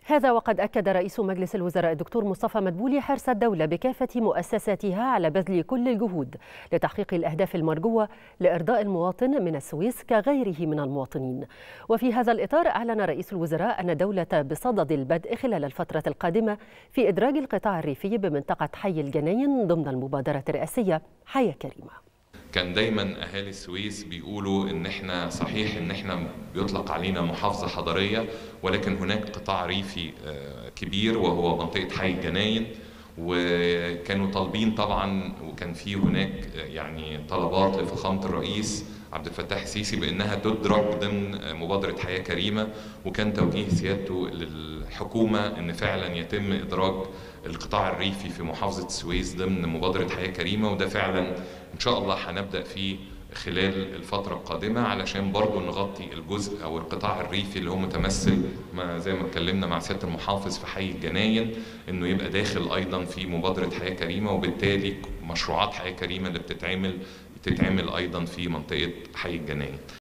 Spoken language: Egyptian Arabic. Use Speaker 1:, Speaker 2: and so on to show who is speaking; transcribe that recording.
Speaker 1: هذا وقد أكد رئيس مجلس الوزراء الدكتور مصطفى مدبولي حرص الدولة بكافة مؤسساتها على بذل كل الجهود لتحقيق الأهداف المرجوة لإرضاء المواطن من السويس كغيره من المواطنين وفي هذا الإطار أعلن رئيس الوزراء أن الدولة بصدد البدء خلال الفترة القادمة في إدراج القطاع الريفي بمنطقة حي الجناين ضمن المبادرة الرئاسية حياة كريمة
Speaker 2: كان دايما اهالي السويس بيقولوا ان احنا صحيح ان احنا بيطلق علينا محافظه حضريه ولكن هناك قطاع ريفي كبير وهو منطقه حي الجناين وكانوا طالبين طبعا وكان في هناك يعني طلبات لفخامه الرئيس عبد الفتاح السيسي بانها تدرج ضمن مبادره حياه كريمه وكان توجيه سيادته للحكومه ان فعلا يتم ادراج القطاع الريفي في محافظه السويس ضمن مبادره حياه كريمه وده فعلا ان شاء الله هنبدا فيه خلال الفترة القادمة علشان برضو نغطي الجزء أو القطاع الريفي اللي هو متمثل ما زي ما اتكلمنا مع سيادة المحافظ في حي الجناين إنه يبقى داخل أيضا في مبادرة حياة كريمة وبالتالي مشروعات حياة كريمة اللي بتتعمل بتتعمل أيضا في منطقة حي الجناين